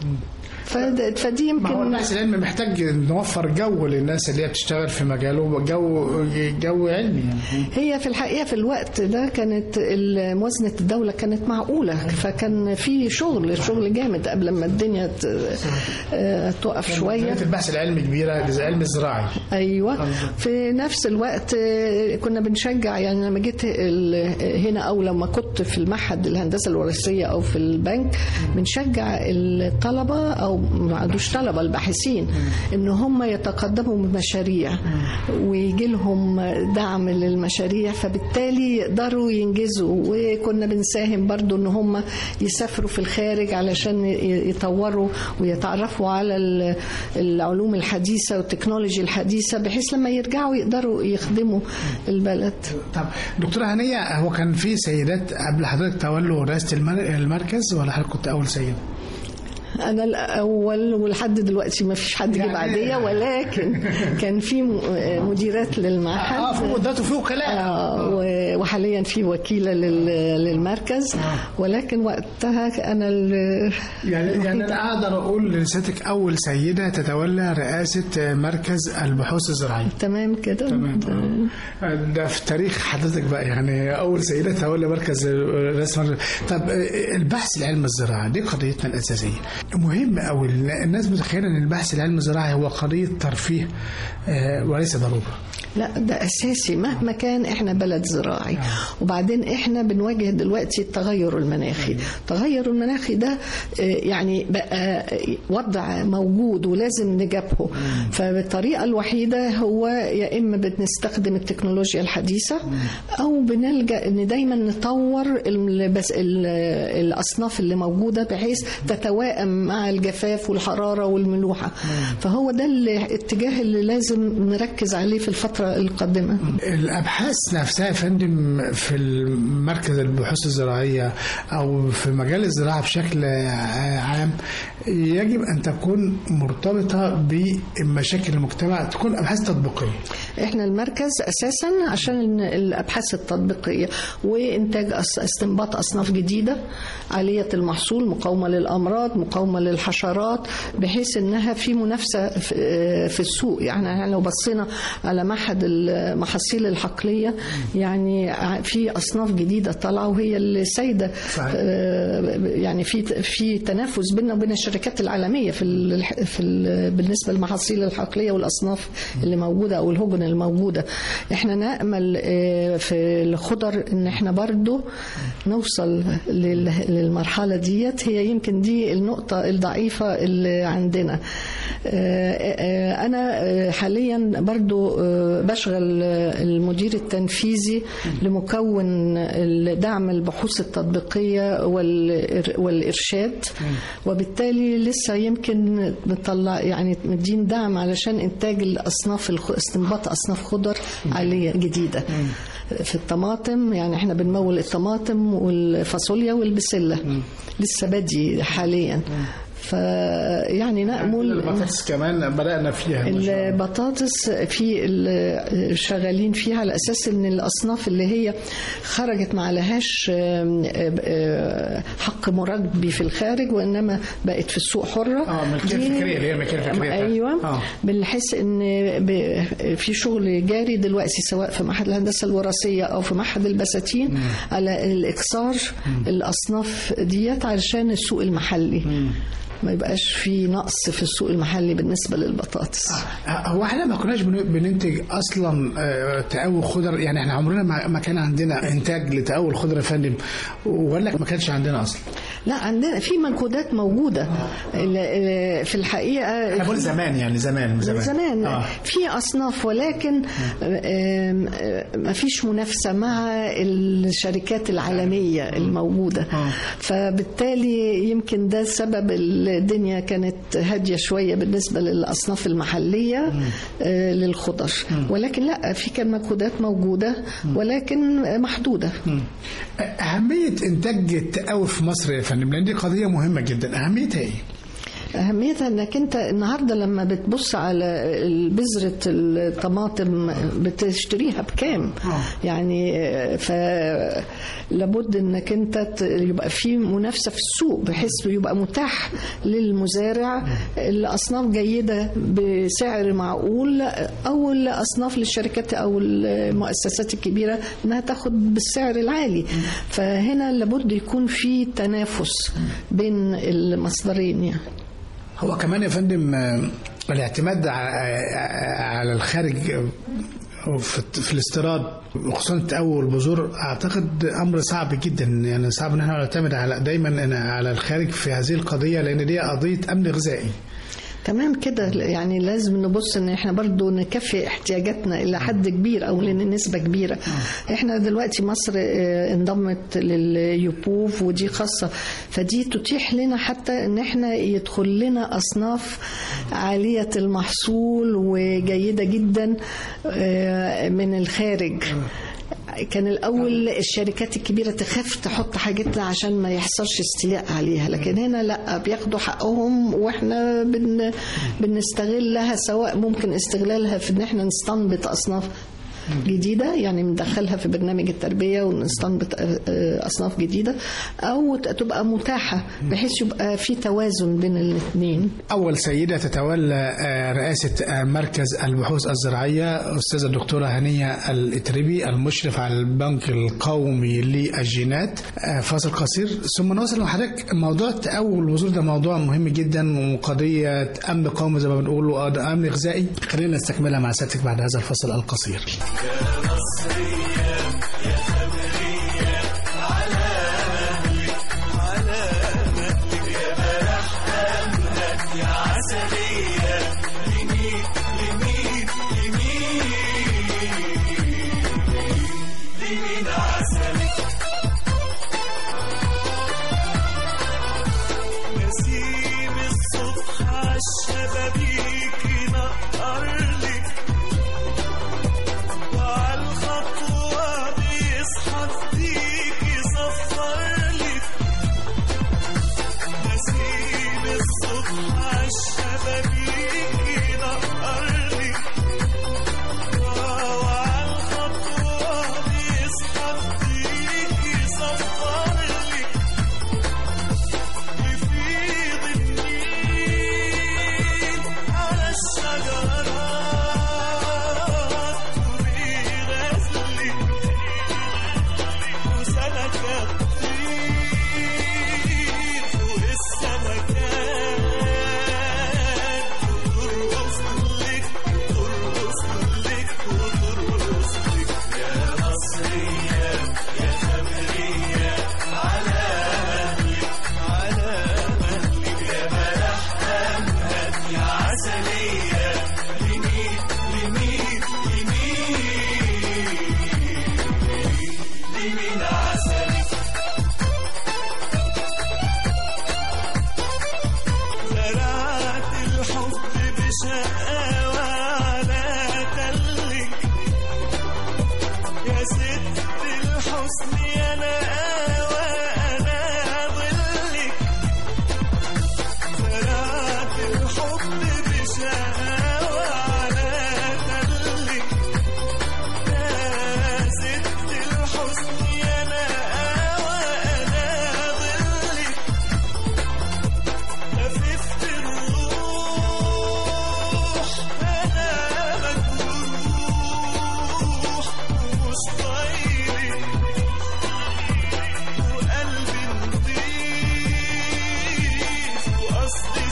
Speaker 3: فد- فدي
Speaker 2: ما هو
Speaker 3: يمكن
Speaker 2: البحث العلمي محتاج نوفر جو للناس اللي هي بتشتغل في مجاله جو جو علمي يعني.
Speaker 3: هي في الحقيقه في الوقت ده كانت ال- موازنه الدوله كانت معقوله فكان في شغل شغل جامد قبل ما الدنيا ت- آه، تقف شويه
Speaker 2: ميزانية البحث العلمي كبيرة زي العلم الزراعي
Speaker 3: ايوه في نفس الوقت آه، كنا بنشجع يعني لما جيت ال- هنا او لما كنت في المعهد الهندسه الوراثيه او في البنك بنشجع الطلبه او ما عندوش طلبه الباحثين ان هم يتقدموا بمشاريع ويجي لهم دعم للمشاريع فبالتالي يقدروا ينجزوا وكنا بنساهم برضو ان هم يسافروا في الخارج علشان ي- يطوروا ويتعرفوا على ال- العلوم الحديثه والتكنولوجي الحديثه بحيث لما يرجعوا يقدروا يخدموا البلد
Speaker 2: طب دكتورة هنية هو كان في سيدات قبل حضرتك تولوا رئاسة المر- المركز ولا حضرتك كنت أول سيدة؟
Speaker 3: انا الاول ولحد دلوقتي ما فيش حد جه
Speaker 2: يعني-
Speaker 3: بعديه ولكن كان في م- مديرات للمعهد
Speaker 2: اه في مدته في وكلاء
Speaker 3: آه، و- وحاليا في وكيله لل- للمركز ولكن وقتها انا ال-
Speaker 2: يعني يعني انا اقدر اقول لسيادتك اول سيده تتولى رئاسه مركز البحوث الزراعيه
Speaker 3: تمام كده
Speaker 2: تمام آه. ده في تاريخ حضرتك بقى يعني اول سيده تولى مركز رسم طب آه، البحث العلمي الزراعي دي قضيتنا الاساسيه مهم قوي الناس متخيله ان البحث العلمي الزراعي هو قضيه ترفيه آه، وليس ضروره
Speaker 3: لا ده اساسي مهما كان احنا بلد زراعي وبعدين احنا بنواجه دلوقتي التغير المناخي التغير المناخي ده آه، يعني بقى وضع موجود ولازم نجابهه فالطريقه الوحيده هو يا اما بنستخدم التكنولوجيا الحديثه او بنلجا ان دايما نطور ال- بس ال- الاصناف اللي موجوده بحيث تتوائم مع الجفاف والحراره والملوحه فهو ده الاتجاه اللي لازم نركز عليه في الفتره القادمه
Speaker 2: الابحاث نفسها يا فندم في المركز البحوث الزراعيه او في مجال الزراعه بشكل عام يجب ان تكون مرتبطه بمشاكل المجتمع تكون ابحاث تطبيقيه
Speaker 3: احنا المركز اساسا عشان الابحاث التطبيقيه وانتاج أس- استنباط اصناف جديده عاليه المحصول مقاومه للامراض مقاومه للحشرات بحيث انها في منافسه في في السوق يعني إحنا لو بصينا على معهد المحاصيل الحقليه يعني ع- في اصناف جديده طالعه وهي اللي سايده
Speaker 2: صحيح.
Speaker 3: آه، يعني في في تنافس بيننا وبين الشركات العالميه في ال في ال بالنسبه للمحاصيل الحقليه والاصناف اللي موجوده او الهجن الموجوده احنا نامل آه، في الخضر ان احنا برضو نوصل لل- للمرحله ديت هي يمكن دي النقطه الضعيفه اللي عندنا آه، آه، انا آه، حاليا برضو آه، بشغل آه، المدير التنفيذي لمكون دعم البحوث التطبيقيه والإر- والارشاد وبالتالي لسه يمكن نطلع يعني مدين دعم علشان انتاج الاصناف الخ- استنباط اصناف خضر عاليه جديده في الطماطم يعني احنا بنمول الطماطم والفاصوليا والبسله لسه بادي حاليا فيعني نأمل
Speaker 2: البطاطس كمان بدأنا فيها ما شاء الله.
Speaker 3: البطاطس في ال- شغالين فيها على اساس ان الاصناف اللي هي خرجت ما عليهاش آم، آم، حق مربي في الخارج وانما بقت في السوق حره
Speaker 2: اه ملكيه
Speaker 3: دي-
Speaker 2: فكريه اللي هي ملكيه فكريه
Speaker 3: ايوه
Speaker 2: اه
Speaker 3: بنحس ان ب- في شغل جاري دلوقتي سواء في معهد الهندسه الوراثيه او في معهد البساتين على الاكثار الاصناف ديت علشان السوق المحلي ما يبقاش في نقص في السوق المحلي بالنسبه للبطاطس
Speaker 2: هو احنا ما كناش بن- بننتج اصلا آه، تقوي خضر يعني احنا عمرنا ما ما كان عندنا انتاج لتقوي الخضر يا فندم ولا ما كانش عندنا اصلا
Speaker 3: لا عندنا في مجهودات موجوده ال- ال- في الحقيقه
Speaker 2: انا بقول زمان يعني زمان من
Speaker 3: من
Speaker 2: زمان
Speaker 3: زمان
Speaker 2: آه.
Speaker 3: في اصناف ولكن ما فيش منافسه مع الشركات العالميه الموجوده
Speaker 2: آه.
Speaker 3: فبالتالي يمكن ده سبب الدنيا كانت هاديه شويه بالنسبه للاصناف المحليه آه، للخضر ولكن لا في كان مجهودات موجوده ولكن محدوده
Speaker 2: أهمية إنتاج التقاوي في مصر يا فندم لأن دي قضية مهمة جدا أهميتها إيه؟
Speaker 3: أهميتها إنك أنت النهاردة لما بتبص على بذرة الطماطم بتشتريها بكام يعني فلابد إنك أنت ت- يبقى في منافسة في السوق بحيث يبقى متاح للمزارع الأصناف جيدة بسعر معقول أو الأصناف للشركات أو المؤسسات الكبيرة إنها تاخد بالسعر العالي فهنا لابد يكون في تنافس بين المصدرين يعني
Speaker 2: هو كمان يا فندم آه، الاعتماد ع- على الخارج آه، في في الاستيراد وخصوصا التقوي والبذور اعتقد امر صعب جدا يعني صعب ان احنا نعتمد على دايما إن على الخارج في هذه القضيه لان دي قضيه امن غذائي
Speaker 3: تمام كده يعني لازم نبص ان احنا برضو نكفي احتياجاتنا الى حد كبير او لنسبه كبيره احنا دلوقتي مصر اه، انضمت لليوبوف ودي خاصه فدي تتيح لنا حتى ان احنا يدخل لنا اصناف عاليه المحصول وجيده جدا اه، من الخارج كان الاول الشركات الكبيره تخاف تحط حاجتنا عشان ما يحصلش استيلاء عليها لكن هنا لا بياخدوا حقهم واحنا بن بنستغلها سواء ممكن استغلالها في ان احنا نستنبط اصناف جديدة يعني ندخلها في برنامج التربية ونستنبط آه، آه، أصناف جديدة أو ت- تبقى متاحة بحيث يبقى في توازن بين الاثنين
Speaker 2: أول سيدة تتولى آه، رئاسة آه، مركز البحوث الزراعية أستاذة الدكتورة هنية الإتربي المشرف على البنك القومي للجينات آه، فاصل قصير ثم نوصل لحضرتك موضوع التقوي والبذور ده موضوع مهم جدا وقضية أمن قومي زي ما بنقول وأمن غذائي خلينا نستكملها مع سيادتك بعد هذا الفصل القصير
Speaker 7: نسيم الصبح عالشبابيك ينقر لك وعالخطوة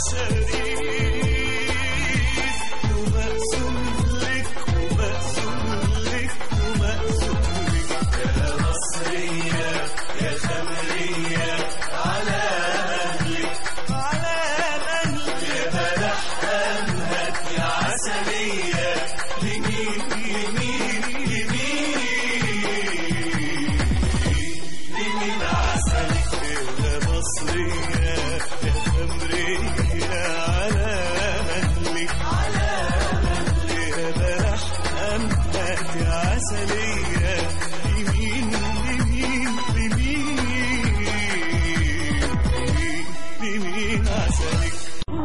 Speaker 7: شريف ومقسوم لك ومقسوم لك ومقسوم لك يا مصرية يا خمرية على أهلك على أهلك يا بلح أمهات يا عسلية لمين لمين لمين لمين عسلك يا مصرية يا خمرية على أهلك على أهلك يا بلح أمهات يا عسلية لمين لمين لمين لمين عسلك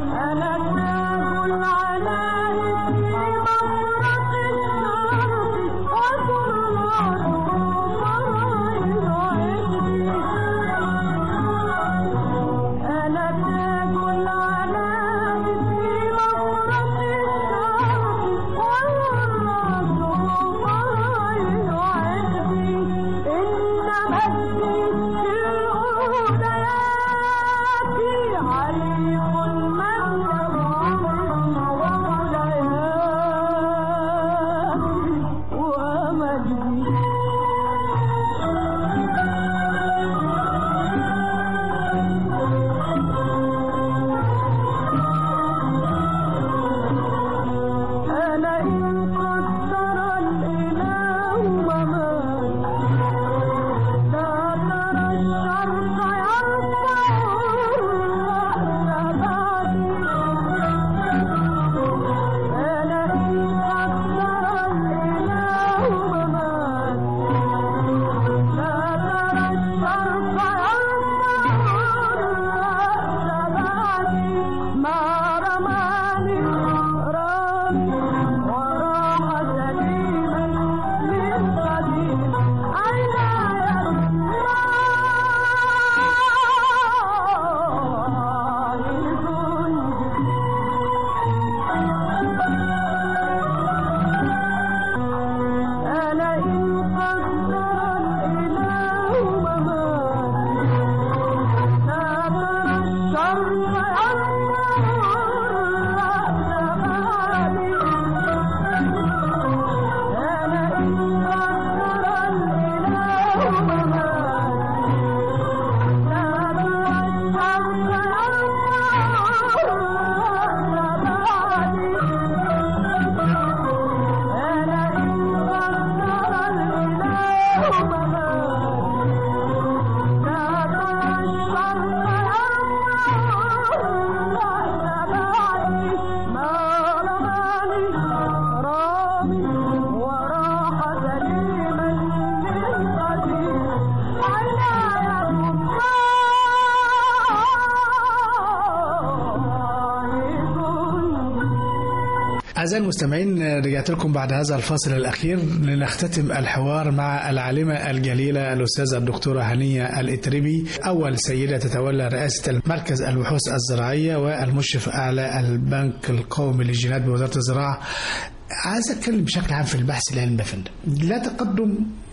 Speaker 2: أعزائي المستمعين رجعت لكم بعد هذا الفاصل الأخير لنختتم الحوار مع العالمة الجليلة الأستاذة الدكتورة هنية الإتربي أول سيدة تتولى رئاسة مركز البحوث الزراعية والمشرف أعلى البنك القومي للجينات بوزارة الزراعة عايز أتكلم بشكل عام في البحث العلمي يا فندم لا تقدم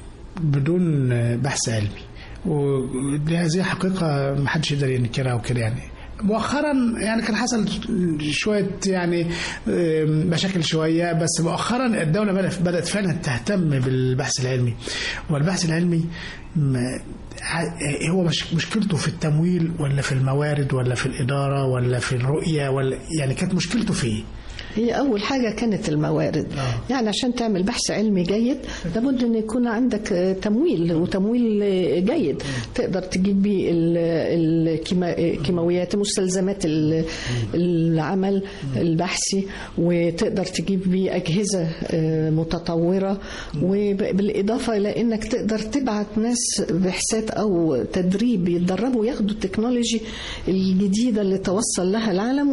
Speaker 2: بدون بحث علمي ودي هذه حقيقة ما حدش يقدر ينكرها وكده يعني مؤخرا يعني كان حصل شويه يعني مشاكل شويه بس مؤخرا الدوله بدات بدات فعلا تهتم بالبحث العلمي والبحث العلمي هو مش مشكلته في التمويل ولا في الموارد ولا في الاداره ولا في الرؤيه ولا يعني كانت مشكلته في ايه؟
Speaker 3: هي أول حاجة كانت الموارد
Speaker 2: آه.
Speaker 3: يعني عشان تعمل بحث علمي جيد لابد أن يكون عندك آه، تمويل وتمويل آه، جيد تقدر تجيب بيه ال- الكيما- الكيماويات مستلزمات ال- العمل البحثي وتقدر تجيب بيه أجهزة آه، متطورة وبالإضافة إلى أنك تقدر تبعت ناس بحثات أو تدريب يتدربوا ياخدوا التكنولوجي الجديدة اللي توصل لها العالم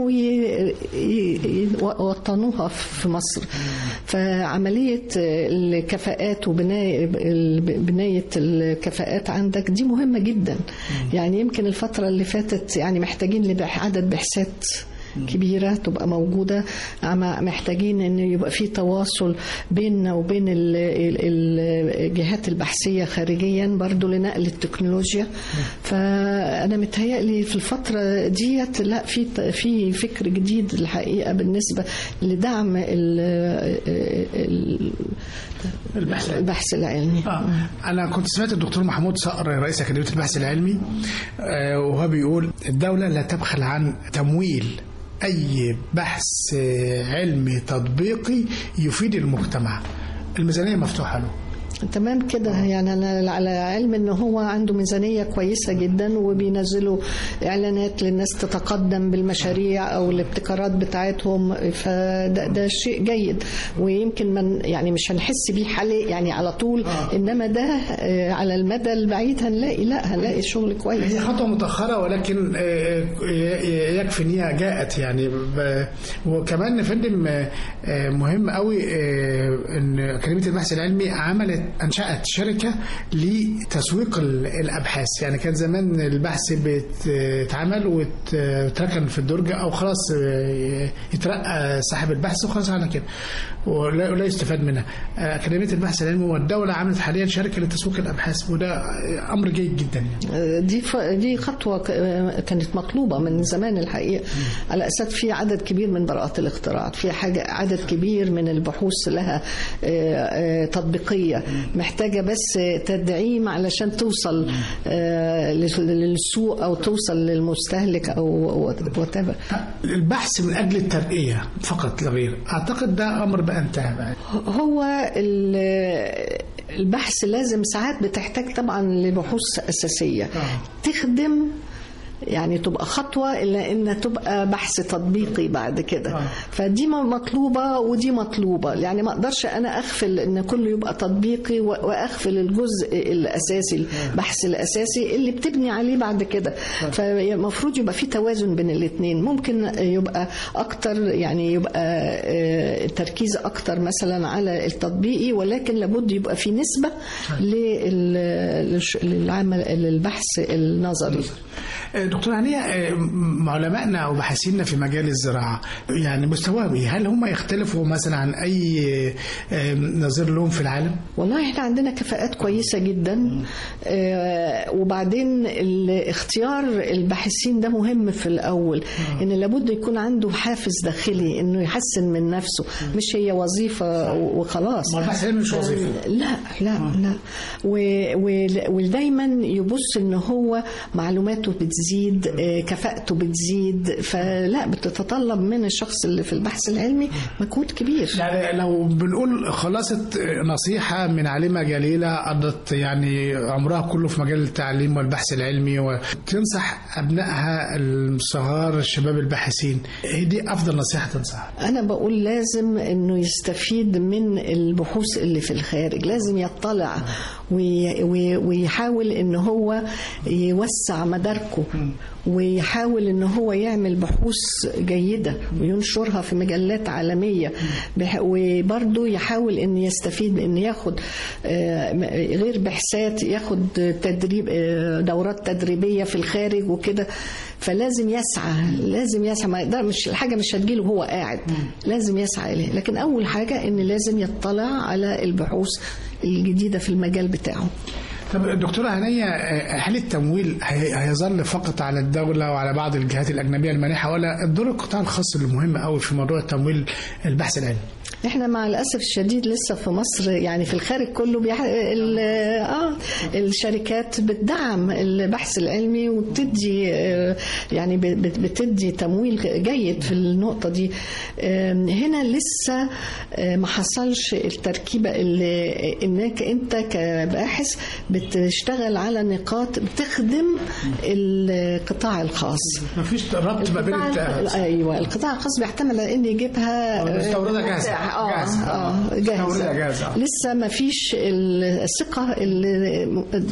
Speaker 3: ويوطنوها في مصر فعملية الكفاءات وبناية بناية الكفاءات عندك دي مهمة جدا يعني يمكن الفترة اللي فاتت يعني محتاجين لعدد بعثات كبيره تبقى موجوده عم- محتاجين ان يبقى في تواصل بيننا وبين ال- ال- الجهات البحثيه خارجيا برضو لنقل التكنولوجيا فانا متهيألي في الفتره ديت لا في في فكر جديد الحقيقه بالنسبه لدعم ال- ال-
Speaker 2: البحث العلمي.
Speaker 3: البحث العلمي
Speaker 2: آه. أنا كنت سمعت الدكتور محمود صقر رئيس أكاديمية البحث العلمي آه، وهو بيقول الدولة لا تبخل عن تمويل أي بحث آه، علمي تطبيقي يفيد المجتمع الميزانية مفتوحة له
Speaker 3: تمام كده يعني انا على علم ان هو عنده ميزانيه كويسه جدا وبينزلوا اعلانات للناس تتقدم بالمشاريع او الابتكارات بتاعتهم فده ده شيء جيد ويمكن من يعني مش هنحس بيه حالي يعني على طول انما ده آه، على المدى البعيد هنلاقي لا هنلاقي شغل كويس
Speaker 2: هي خطوة متأخرة ولكن آه، آه، يكفي إن هي جاءت يعني ب- وكمان يا فندم آه، آه، مهم قوي آه، إن أكاديمية البحث العلمي عملت أنشأت شركة لتسويق ال- الأبحاث يعني كان زمان البحث بيتعمل وت- ويتركن في الدرج أو خلاص آه، يترقى صاحب البحث وخلاص على كده ولا ولا يستفاد منها آه، أكاديمية البحث العلمي والدولة عملت حاليا شركة لتسويق الأبحاث وده آه، أمر جيد جدا يعني
Speaker 3: دي ف... دي خطوه ك- كانت مطلوبه من زمان الحقيقه على اساس في عدد كبير من براءات الاختراعات في حاجه عدد كبير من البحوث لها آه، آه، تطبيقيه محتاجه بس تدعيم علشان توصل آه، لل- للسوق او توصل للمستهلك او وات
Speaker 2: البحث من اجل الترقيه فقط لا غير اعتقد ده امر بقى انتهى بقى
Speaker 3: هو ال- البحث لازم ساعات بتحتاج طبعا لبحوث أساسية تخدم يعني تبقى خطوة إلا إن تبقى بحث تطبيقي بعد كده فدي م- مطلوبة ودي مطلوبة يعني ما أقدرش أنا أغفل إن كله يبقى تطبيقي و- وأغفل الجزء الأساسي البحث الأساسي اللي بتبني عليه بعد كده فالمفروض يبقى في توازن بين الاثنين ممكن يبقى أكتر يعني يبقى آه، تركيز أكتر مثلا على التطبيقي ولكن لابد يبقى في نسبة لل- للش- للعمل للبحث النظري
Speaker 2: دكتور هنية آه، م- علمائنا او باحثيننا في مجال الزراعه يعني مستواهم ايه؟ هل هم يختلفوا مثلا عن اي آه، نظير لهم في العالم؟
Speaker 3: والله احنا عندنا كفاءات كويسة جدا آه، وبعدين ال- اختيار الباحثين ده مهم في الأول إن لابد يكون عنده حافز داخلي إنه يحسن من نفسه مش هي وظيفة و- وخلاص
Speaker 2: ما البحث العلمي مش وظيفه
Speaker 3: لا لا لا و- و- ودايما يبص ان هو معلوماته بتزيد آه، كفاءته بتزيد فلا بتتطلب من الشخص اللي في البحث العلمي مجهود كبير
Speaker 2: يعني لو بنقول خلاصة نصيحة من عالمة جليلة قضت يعني عمرها كله في مجال التعليم والبحث العلمي وتنصح أبنائها الصغار الشباب الباحثين إيه دي أفضل نصيحة تنصحها
Speaker 3: أنا بقول لازم إنه يستفيد من البحوث اللي في الخارج لازم يطلع وي- وي- ويحاول إن هو يوسع مداركه ويحاول إن هو يعمل بحوث جيدة وينشرها في مجلات عالمية بح- وبرضه يحاول إن يستفيد إن ياخد آه، م- غير بحثات ياخد تدريب آه، دورات تدريبية في الخارج وكده فلازم يسعى لازم يسعى ما يقدر مش الحاجه مش هتجيله وهو قاعد لازم يسعى اليه لكن اول حاجه ان لازم يطلع على البحوث الجديده في المجال بتاعه
Speaker 2: طب دكتورة هنية آه، هل التمويل هي- هيظل فقط على الدولة وعلى بعض الجهات الأجنبية المانحة ولا الدور القطاع الخاص اللي مهم قوي في موضوع تمويل البحث العلمي؟
Speaker 3: احنا مع الاسف الشديد لسه في مصر يعني في الخارج كله بيح... ال... اه الشركات بتدعم البحث العلمي وبتدي آه، يعني ب- بت- بتدي تمويل جيد في النقطه دي آم، هنا لسه آه، ما حصلش التركيبه اللي انك انت كباحث بتشتغل على نقاط بتخدم القطاع الخاص
Speaker 2: مفيش ربط ما بين
Speaker 3: القطاع
Speaker 2: الت-
Speaker 3: ايوه القطاع الخاص بيحتمل على ان يجيبها
Speaker 2: أو مستوردة جاهزة.
Speaker 3: اه
Speaker 2: جاهزة.
Speaker 3: اه
Speaker 2: مستوردة
Speaker 3: جاهزه
Speaker 2: جاهزة.
Speaker 3: لسه ما فيش الثقه اللي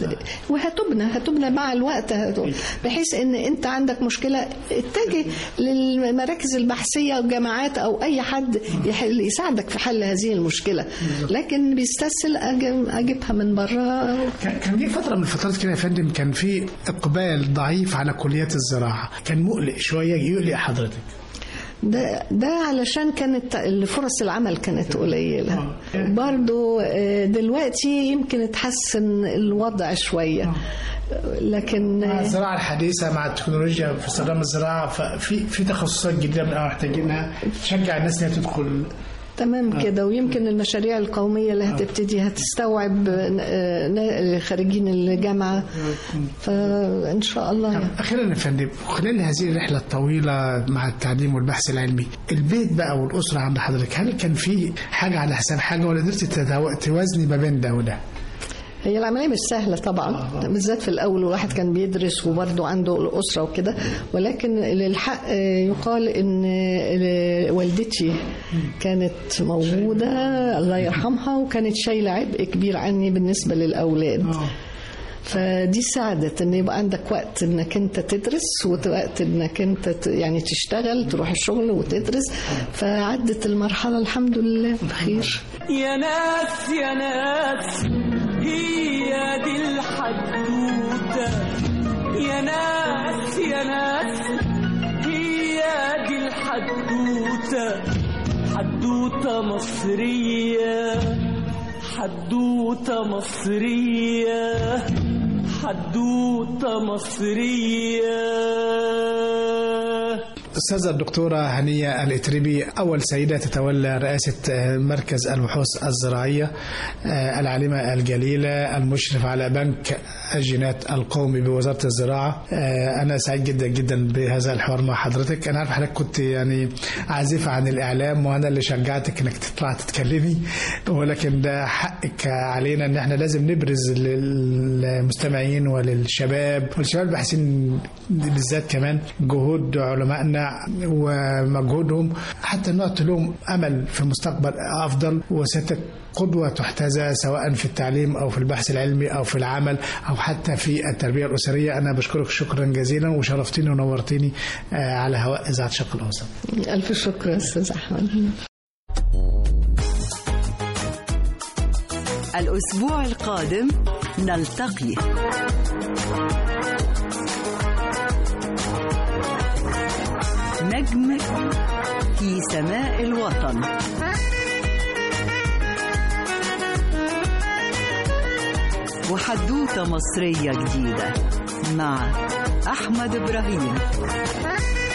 Speaker 3: وهتبنى هتبنى مع الوقت هتبنى. بحيث ان انت عندك مشكله اتجه للمراكز البحثيه والجامعات او اي حد يحل يساعدك في حل هذه المشكله لكن بيستسهل أجي- اجيبها من بره
Speaker 2: كان كان في فترة من الفترات كده يا فندم كان في إقبال ضعيف على كليات الزراعة كان مقلق شوية يقلق حضرتك
Speaker 3: ده ده علشان كانت فرص العمل كانت قليلة برضو آه، دلوقتي يمكن اتحسن الوضع شوية لكن
Speaker 2: مع الزراعة الحديثة مع التكنولوجيا في استخدام الزراعة ففي في تخصصات جديدة بنبقى محتاجينها تشجع الناس انها تدخل
Speaker 3: تمام كده ويمكن المشاريع القومية اللي هتبتدي هتستوعب آه، نا- خريجين الجامعة فإن شاء الله يعني.
Speaker 2: أخيرا يا فندم خلال هذه الرحلة الطويلة مع التعليم والبحث العلمي البيت بقى والأسرة عند حضرتك هل كان في حاجة على حساب حاجة ولا قدرتي تتو- توازني ما بين ده وده؟
Speaker 3: هي العملية مش سهلة طبعا بالذات في الأول الواحد كان بيدرس وبرضه عنده الأسرة وكده ولكن للحق آه، يقال إن آه، والدتي كانت موجودة الله يرحمها وكانت شايلة عبء كبير عني بالنسبة للأولاد فدي ساعدت ان يبقى عندك وقت انك انت تدرس ووقت انك انت ت- يعني تشتغل تروح الشغل وتدرس فعدت المرحله الحمد لله بخير
Speaker 5: يا ناس يا ناس هي دي الحدوتة يا ناس يا ناس هي دي الحدوتة حدوتة مصرية حدوتة مصرية حدوتة مصرية
Speaker 2: الأستاذة الدكتورة هنية الإتربي أول سيدة تتولى رئاسة آه، مركز البحوث الزراعية آه، العالمة الجليلة المشرف على بنك الجينات القومي بوزارة الزراعة آه، أنا سعيد جدا جدا بهذا الحوار مع حضرتك أنا عارف حضرتك كنت يعني عازفة عن الإعلام وأنا اللي شجعتك إنك تطلع تتكلمي ولكن ده حقك علينا إن إحنا لازم نبرز للمستمعين وللشباب والشباب الباحثين بالذات كمان جهود علمائنا ومجهودهم حتى نعطي لهم امل في مستقبل افضل وستك قدوة تحتذى سواء في التعليم أو في البحث العلمي أو في العمل أو حتى في التربية الأسرية أنا بشكرك شكرا جزيلا وشرفتني ونورتني آه، على هواء إذاعة شرق الأوسط
Speaker 3: الف شكر يا استاذ احمد
Speaker 1: الأسبوع القادم نلتقي نجم في سماء الوطن وحدوتة مصرية جديدة مع أحمد إبراهيم